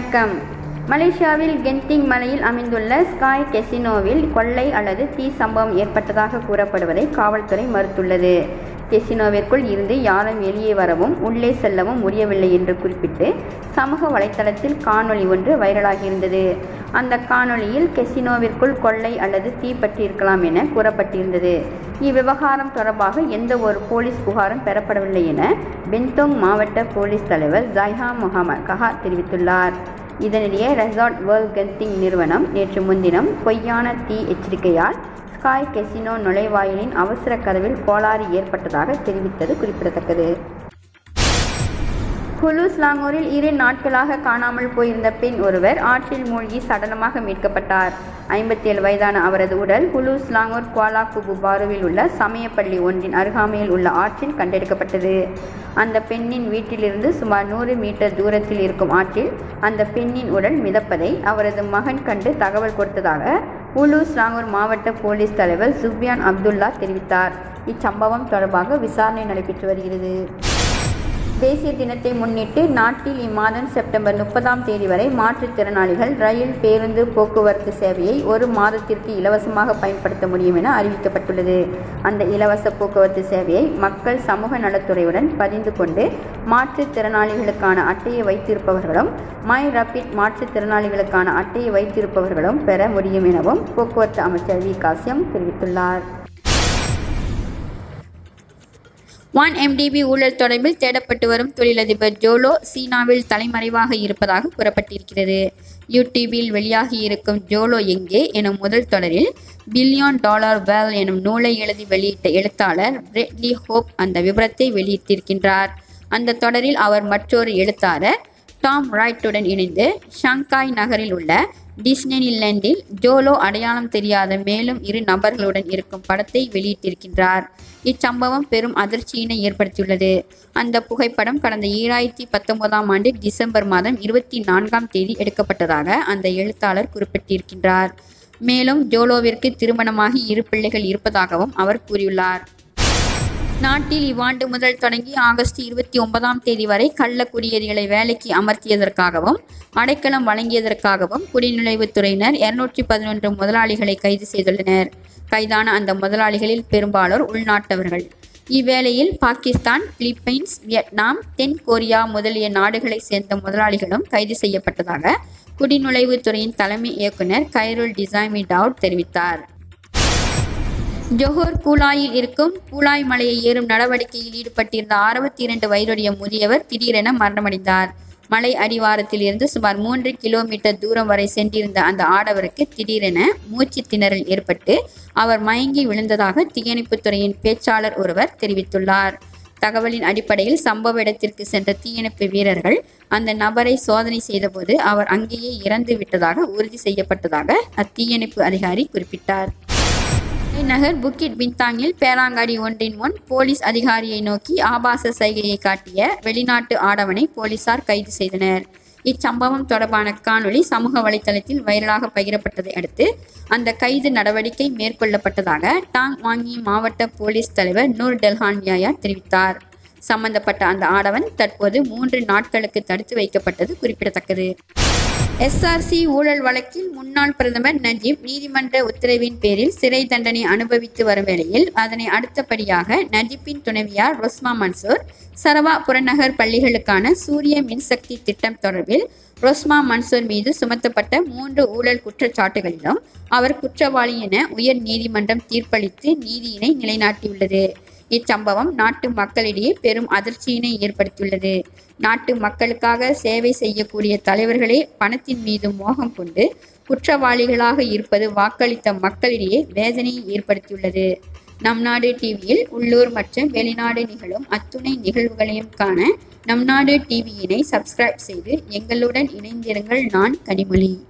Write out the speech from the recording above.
வணக்கம் மலேசியாவில் கென்டிங் மலையில் அமைந்துள்ள ஸ்காய் கெசினோவில் கொள்ளை அல்லது தீ சம்பவம் ஏற்பட்டதாக கூறப்படுவதை காவல்துறை மறுத்துள்ளது கெசினோவிற்குள் இருந்து யாரும் வெளியே வரவும் உள்ளே செல்லவும் முடியவில்லை என்று குறிப்பிட்டு சமூக வலைத்தளத்தில் காணொளி ஒன்று வைரலாகியிருந்தது அந்த காணொளியில் கெசினோவிற்குள் கொள்ளை அல்லது தீ பற்றியிருக்கலாம் என கூறப்பட்டிருந்தது இவ்விவகாரம் தொடர்பாக எந்த ஒரு போலீஸ் புகாரும் பெறப்படவில்லை என பென்தோங் மாவட்ட போலீஸ் தலைவர் ஜைஹா முகமது கஹா தெரிவித்துள்ளார் இதனிடையே ரெசார்ட் வேர்ல்ட் கென்டிங் நிறுவனம் நேற்று முன்தினம் பொய்யான தீ எச்சரிக்கையால் ஸ்காய் கெசினோ நுழைவாயிலின் அவசர கதவில் கோளாறு ஏற்பட்டதாக தெரிவித்தது குறிப்பிடத்தக்கது குலூஸ் லாங்கூரில் இரு நாட்களாக காணாமல் போயிருந்த பெண் ஒருவர் ஆற்றில் மூழ்கி சடலமாக மீட்கப்பட்டார் ஐம்பத்தி ஏழு வயதான அவரது உடல் குலூஸ் லாங்கூர் குவாலா குபு பாருவில் உள்ள சமயப்பள்ளி ஒன்றின் அருகாமையில் உள்ள ஆற்றில் கண்டெடுக்கப்பட்டது அந்த பெண்ணின் வீட்டிலிருந்து சுமார் நூறு மீட்டர் தூரத்தில் இருக்கும் ஆற்றில் அந்த பெண்ணின் உடல் மிதப்பதை அவரது மகன் கண்டு தகவல் கொடுத்ததாக உலூஸ் லாங்கூர் மாவட்ட போலீஸ் தலைவர் சுப்யான் அப்துல்லா தெரிவித்தார் இச்சம்பவம் தொடர்பாக விசாரணை நடைபெற்று வருகிறது தேசிய தினத்தை முன்னிட்டு நாட்டில் இம்மாதம் செப்டம்பர் முப்பதாம் தேதி வரை மாற்றுத்திறனாளிகள் ரயில் பேருந்து போக்குவரத்து சேவையை ஒரு மாதத்திற்கு இலவசமாக பயன்படுத்த முடியும் என அறிவிக்கப்பட்டுள்ளது அந்த இலவச போக்குவரத்து சேவையை மக்கள் சமூக நலத்துறையுடன் பதிந்து கொண்டு மாற்றுத்திறனாளிகளுக்கான அட்டையை வைத்திருப்பவர்களும் மை ரப்பிட் மாற்றுத்திறனாளிகளுக்கான அட்டையை வைத்திருப்பவர்களும் பெற முடியும் எனவும் போக்குவரத்து அமைச்சர் வி காசியம் தெரிவித்துள்ளார் ஒன் எம்டிபி ஊழல் தொடர்பில் தேடப்பட்டு வரும் தொழிலதிபர் ஜோலோ சீனாவில் தலைமறைவாக இருப்பதாக கூறப்பட்டிருக்கிறது யூடியூபில் வெளியாகி இருக்கும் ஜோலோ எங்கே எனும் முதல் தொடரில் பில்லியன் டாலர் வேல் எனும் நூலை எழுதி வெளியிட்ட எழுத்தாளர் பிரெட்லி ஹோப் அந்த விவரத்தை வெளியிட்டிருக்கின்றார் அந்த தொடரில் அவர் மற்றொரு எழுத்தாளர் டாம் ரைட்டுடன் இணைந்து ஷாங்காய் நகரில் உள்ள டிஸ்னெனிலேண்டில் ஜோலோ அடையாளம் தெரியாத மேலும் இரு நபர்களுடன் இருக்கும் படத்தை வெளியிட்டிருக்கின்றார் இச்சம்பவம் பெரும் அதிர்ச்சியினை ஏற்படுத்தியுள்ளது அந்த புகைப்படம் கடந்த ஈராயிரத்தி பத்தொன்பதாம் ஆண்டு டிசம்பர் மாதம் இருபத்தி நான்காம் தேதி எடுக்கப்பட்டதாக அந்த எழுத்தாளர் குறிப்பிட்டிருக்கின்றார் மேலும் ஜோலோவிற்கு திருமணமாகி இரு பிள்ளைகள் இருப்பதாகவும் அவர் கூறியுள்ளார் நாட்டில் இவ்வாண்டு முதல் தொடங்கி ஆகஸ்ட் இருபத்தி ஒன்பதாம் தேதி வரை கள்ள குடியேறிகளை வேலைக்கு அமர்த்தியதற்காகவும் அடைக்கலம் வழங்கியதற்காகவும் குடிநுழைவுத்துறையினர் இருநூற்றி பதினொன்று முதலாளிகளை கைது செய்துள்ளனர் கைதான அந்த முதலாளிகளில் பெரும்பாலோர் உள்நாட்டவர்கள் இவ்வேளையில் பாகிஸ்தான் பிலிப்பைன்ஸ் வியட்நாம் தென் கொரியா முதலிய நாடுகளைச் சேர்ந்த முதலாளிகளும் கைது செய்யப்பட்டதாக குடிநுழைவுத்துறையின் தலைமை இயக்குனர் கைருல் டிசைமி டவுட் தெரிவித்தார் ஜொஹோர் கூலாயில் இருக்கும் கூலாய் மலையை ஏறும் நடவடிக்கையில் ஈடுபட்டிருந்த அறுபத்தி இரண்டு வயதுடைய முதியவர் திடீரென மரணமடைந்தார் மலை அடிவாரத்தில் இருந்து சுமார் மூன்று கிலோமீட்டர் தூரம் வரை சென்றிருந்த அந்த ஆடவருக்கு திடீரென மூச்சு திணறல் ஏற்பட்டு அவர் மயங்கி விழுந்ததாக தீயணைப்புத்துறையின் பேச்சாளர் ஒருவர் தெரிவித்துள்ளார் தகவலின் அடிப்படையில் சம்பவ இடத்திற்கு சென்ற தீயணைப்பு வீரர்கள் அந்த நபரை சோதனை செய்தபோது அவர் அங்கேயே இறந்து விட்டதாக உறுதி செய்யப்பட்டதாக அத்தீயணைப்பு அதிகாரி குறிப்பிட்டார் நகர் புக்கிட் பின்தாங்கில் பேராங்காடி ஒன்றின் முன் போலீஸ் அதிகாரியை நோக்கி ஆபாச சைகையை காட்டிய வெளிநாட்டு ஆடவனை போலீசார் கைது செய்தனர் இச்சம்பவம் தொடர்பான காணொளி சமூக வலைதளத்தில் வைரலாக பகிரப்பட்டதை அடுத்து அந்த கைது நடவடிக்கை மேற்கொள்ளப்பட்டதாக டாங் வாங்கி மாவட்ட போலீஸ் தலைவர் நூர் டெல்ஹான் யாயா தெரிவித்தார் சம்பந்தப்பட்ட அந்த ஆடவன் தற்போது மூன்று நாட்களுக்கு தடுத்து வைக்கப்பட்டது குறிப்பிடத்தக்கது எஸ்ஆர்சி ஊழல் வழக்கில் முன்னாள் பிரதமர் நஜீப் நீதிமன்ற உத்தரவின் பேரில் சிறை தண்டனை அனுபவித்து வரும் வேளையில் அதனை அடுத்தபடியாக நஜீப்பின் துணைவியார் ரொஸ்மா மன்சூர் சரவா புறநகர் பள்ளிகளுக்கான சூரிய மின்சக்தி திட்டம் தொடர்பில் ரொஸ்மா மன்சூர் மீது சுமத்தப்பட்ட மூன்று ஊழல் குற்றச்சாட்டுகளிலும் அவர் குற்றவாளி என உயர் நீதிமன்றம் தீர்ப்பளித்து நீதியினை நிலைநாட்டியுள்ளது இச்சம்பவம் நாட்டு மக்களிடையே பெரும் அதிர்ச்சியினை ஏற்படுத்தியுள்ளது நாட்டு மக்களுக்காக சேவை செய்யக்கூடிய தலைவர்களே பணத்தின் மீது மோகம் கொண்டு குற்றவாளிகளாக இருப்பது வாக்களித்த மக்களிடையே வேதனையை ஏற்படுத்தியுள்ளது நம் நாடு டிவியில் உள்ளூர் மற்றும் வெளிநாடு நிகழும் அத்துணை நிகழ்வுகளையும் காண நம் நாடு டிவியினை சப்ஸ்கிரைப் செய்து எங்களுடன் இணைந்திருங்கள் நான் கனிமொழி